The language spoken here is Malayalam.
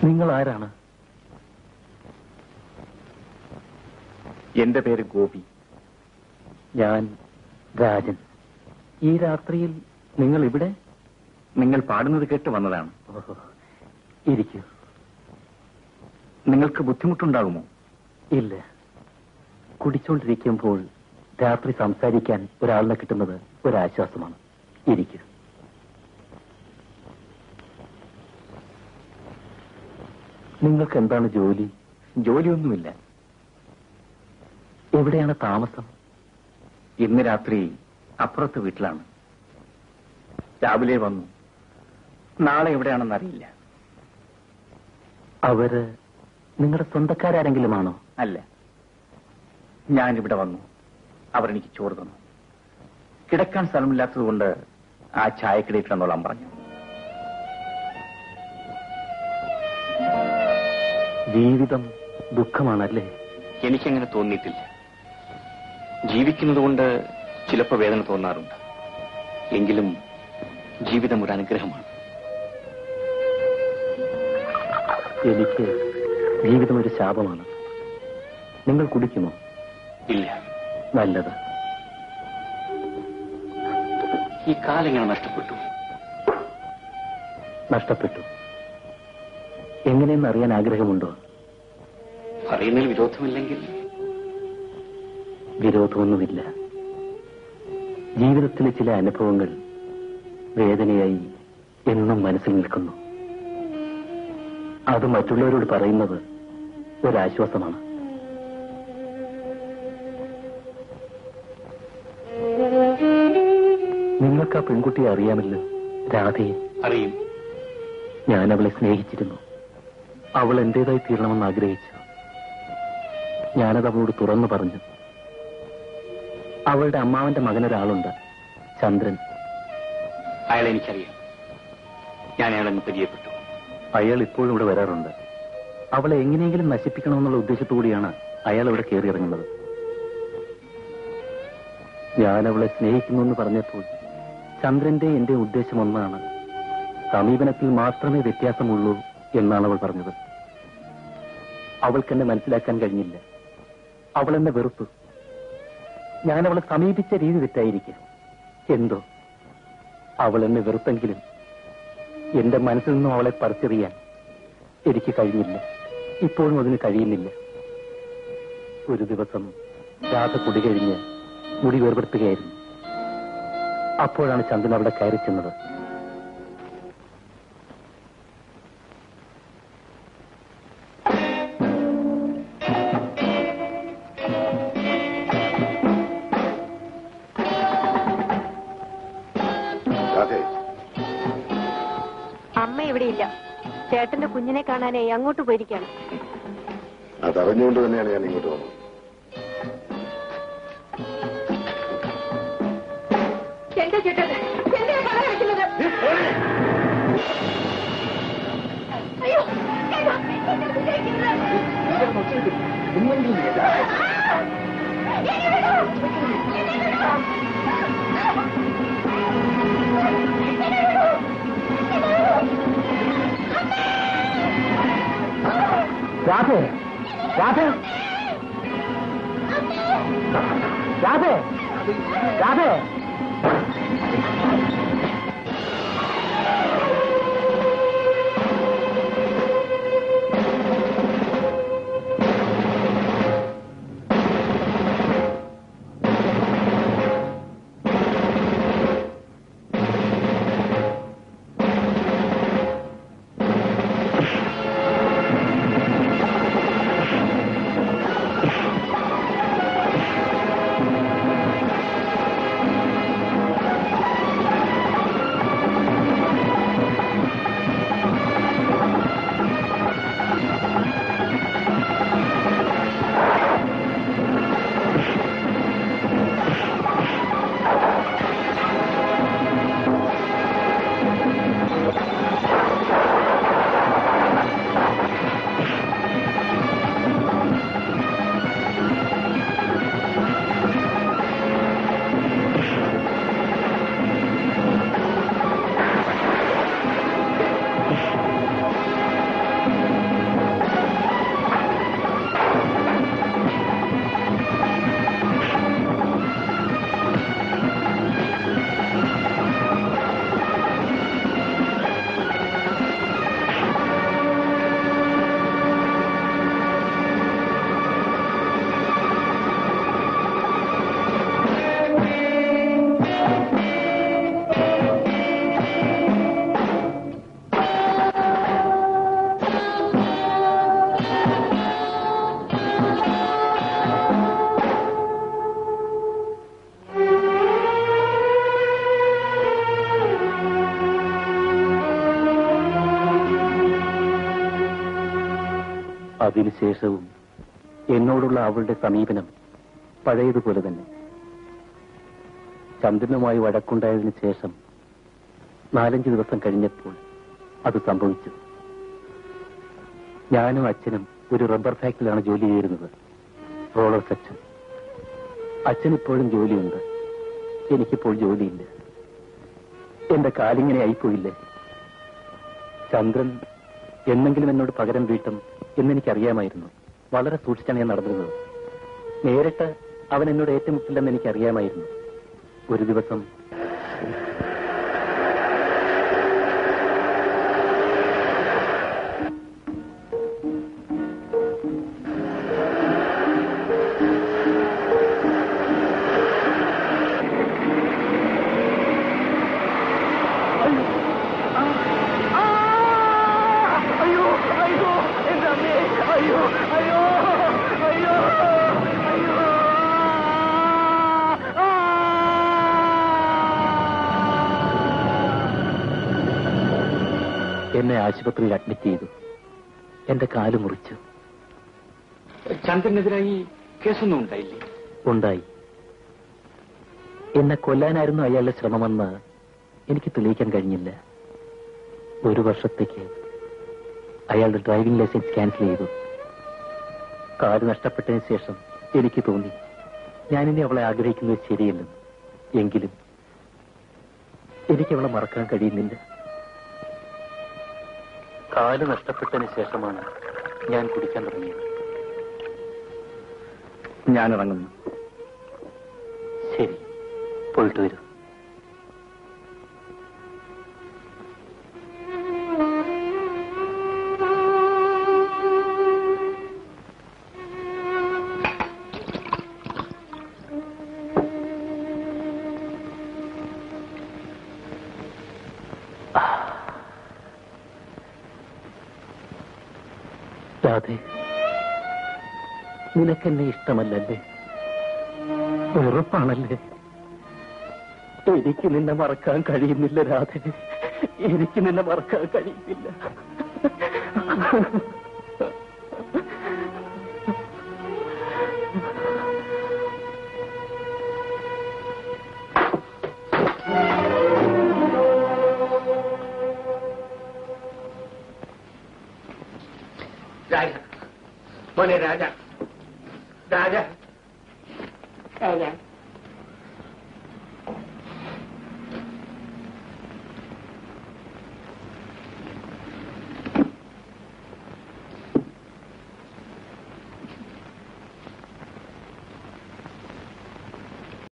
നിങ്ങൾ ആരാണ് എന്റെ പേര് ഗോപി ഞാൻ രാജൻ ഈ രാത്രിയിൽ നിങ്ങൾ ഇവിടെ നിങ്ങൾ പാടുന്നത് കേട്ട് വന്നതാണ് ഓഹോ, ഇരിക്കൂ നിങ്ങൾക്ക് ബുദ്ധിമുട്ടുണ്ടാകുമോ ഇല്ല കുടിച്ചോണ്ടിരിക്കുമ്പോൾ രാത്രി സംസാരിക്കാൻ ഒരാളിനെ കിട്ടുന്നത് ഒരാശ്വാസമാണ് ഇരിക്കൂ നിങ്ങൾക്ക് എന്താണ് ജോലി ജോലിയൊന്നുമില്ല എവിടെയാണ് താമസം ഇന്ന് രാത്രി അപ്പുറത്ത് വീട്ടിലാണ് രാവിലെ വന്നു നാളെ എവിടെയാണെന്ന് അറിയില്ല അവര് നിങ്ങളുടെ സ്വന്തക്കാരാരെങ്കിലുമാണോ അല്ല ഞാൻ ഇവിടെ വന്നു അവർ എനിക്ക് ചോറ് തന്നു കിടക്കാൻ സ്ഥലമില്ലാത്തതുകൊണ്ട് ആ ചായക്കിടയിൽ കിടന്നോളാൻ പറഞ്ഞു ജീവിതം ദുഃഖമാണല്ലേ എനിക്കങ്ങനെ തോന്നിയിട്ടില്ല ജീവിക്കുന്നത് കൊണ്ട് ചിലപ്പോൾ വേദന തോന്നാറുണ്ട് എങ്കിലും ജീവിതം ഒരു അനുഗ്രഹമാണ് എനിക്ക് ജീവിതം ഒരു ശാപമാണ് നിങ്ങൾ കുടിക്കുമോ ഇല്ല നല്ലത് ഈ കാലെങ്ങനെ നഷ്ടപ്പെട്ടു നഷ്ടപ്പെട്ടു എങ്ങനെയെന്ന് അറിയാൻ ആഗ്രഹമുണ്ടോ പറയുന്നതിൽ വിരോധമില്ലെങ്കിൽ വിരോധമൊന്നുമില്ല ജീവിതത്തിലെ ചില അനുഭവങ്ങൾ വേദനയായി എന്നും മനസ്സിൽ നിൽക്കുന്നു അത് മറ്റുള്ളവരോട് പറയുന്നത് ഒരാശ്വാസമാണ് നിങ്ങൾക്ക് ആ പെൺകുട്ടിയെ അറിയാമല്ലോ രാധയെ അറിയും ഞാൻ അവളെ സ്നേഹിച്ചിരുന്നു അവൾ എന്റേതായി തീരണമെന്ന് ആഗ്രഹിച്ചു ഞാനത് അവളോട് തുറന്നു പറഞ്ഞു അവളുടെ അമ്മാവന്റെ മകനൊരാളുണ്ട് ചന്ദ്രൻ അയാളെ എനിക്കറിയാം ഞാൻ അയാളെന്ന് പരിചയപ്പെട്ടു അയാൾ ഇപ്പോഴും ഇവിടെ വരാറുണ്ട് അവളെ എങ്ങനെയെങ്കിലും നശിപ്പിക്കണമെന്നുള്ള ഉദ്ദേശത്തോടെയാണ് അയാൾ ഇവിടെ കയറിയിറങ്ങുന്നത് ഞാൻ അവളെ സ്നേഹിക്കുന്നു എന്ന് പറഞ്ഞപ്പോൾ ചന്ദ്രന്റെ എന്റെ ഉദ്ദേശം ഒന്നാണ് സമീപനത്തിൽ മാത്രമേ വ്യത്യാസമുള്ളൂ എന്നാണ് അവൾ പറഞ്ഞത് അവൾക്കെന്നെ മനസ്സിലാക്കാൻ കഴിഞ്ഞില്ല അവൾ എന്നെ വെറുത്തു ഞാൻ അവളെ സമീപിച്ച രീതി തെറ്റായിരിക്കാം എന്തോ അവൾ എന്നെ വെറുത്തെങ്കിലും എന്റെ മനസ്സിൽ നിന്നും അവളെ പറിച്ചെറിയാൻ എനിക്ക് കഴിഞ്ഞില്ല ഇപ്പോഴും അതിന് കഴിയുന്നില്ല ഒരു ദിവസം രാധ കുടി കഴിഞ്ഞ് മുടി വേർപെടുത്തുകയായിരുന്നു അപ്പോഴാണ് ചന്ദ്രൻ അവിടെ കയറി ചെന്നത് രാധേ അമ്മ ഇവിടെ ഇല്ല ചേട്ടന്റെ കുഞ്ഞിനെ കാണാനേ അങ്ങോട്ട് പോയിരിക്കാണ് അതറിഞ്ഞുകൊണ്ട് തന്നെയാണ് ഞാൻ ഇങ്ങോട്ട് വന്നത് എന്താ ചേട്ടൻ എന്തിനാ കാണാൻ വെക്കുന്നത് അയ്യോ കേട്ടോ, എന്നെ ഉപദ്രവിക്കരുത്. എന്നെ വിടൂ. എന്നെ വിടൂ. എന്നെ വിടൂ. എന്നെ വിടൂ. രാധേ രാധേ രാധേ രാധേ ആ അതിനുശേഷവും എന്നോടുള്ള അവളുടെ സമീപനം പഴയതുപോലെ തന്നെ ചന്ദ്രനുമായി വഴക്കുണ്ടായതിനു ശേഷം നാലഞ്ച് ദിവസം കഴിഞ്ഞപ്പോൾ അത് സംഭവിച്ചു ഞാനും അച്ഛനും ഒരു റബ്ബർ ഫാക്ടറിയിലാണ് ജോലി ചെയ്തിരുന്നത് റോളർ സെക്ഷൻ അച്ഛൻ ഇപ്പോഴും ജോലിയുണ്ട് എനിക്കിപ്പോൾ ജോലിയില്ല എന്റെ കാലിങ്ങനെ ആയിപ്പോയില്ലേ ചന്ദ്രൻ എന്നെങ്കിലും എന്നോട് പകരം വീട്ടും എന്നെനിക്കറിയാമായിരുന്നു വളരെ സൂക്ഷിച്ചാണ് ഞാൻ നടന്നിരുന്നത് നേരിട്ട് അവൻ എന്നോട് ഏറ്റുമുട്ടില്ലെന്ന് എനിക്കറിയാമായിരുന്നു ഒരു ദിവസം അയ്യോ അയ്യോ എന്റെ അമ്മേ അയ്യോ അയ്യോ അയ്യോ അയ്യോ എന്നെ ആശുപത്രിയിൽ അഡ്മിറ്റ് ചെയ്തു എന്റെ കാല് മുറിച്ചു ചന്ദ്രനെതിരായി കേസൊന്നും ഉണ്ടായില്ലേ ഉണ്ടായി എന്നെ കൊല്ലാനായിരുന്നു അയാളുടെ ശ്രമമെന്ന് എനിക്ക് തെളിയിക്കാൻ കഴിഞ്ഞില്ല ഒരു വർഷത്തേക്ക് അയാളുടെ ഡ്രൈവിംഗ് ലൈസൻസ് ക്യാൻസൽ ചെയ്തു കാല് നഷ്ടപ്പെട്ടതിന് ശേഷം എനിക്ക് തോന്നി ഞാനിനി അവളെ ആഗ്രഹിക്കുന്നത് ശരിയല്ലെന്ന് എങ്കിലും എനിക്ക് അവളെ മറക്കാൻ കഴിയുന്നില്ല കാല് നഷ്ടപ്പെട്ടതിന് ശേഷമാണ് ഞാൻ കുടിക്കാൻ തുടങ്ങിയത് ഞാൻ ഇറങ്ങുന്നു ശരി പോയിട്ട് വരൂ രാധേ നിനക്കെന്നെ ഇഷ്ടമല്ലല്ലേ വെറുപ്പാണല്ലേ എനിക്ക് നിന്നെ മറക്കാൻ കഴിയുന്നില്ല രാധേ എനിക്ക് നിന്നെ മറക്കാൻ കഴിയുന്നില്ല രാജ മോനെ രാജ രാജ രാജ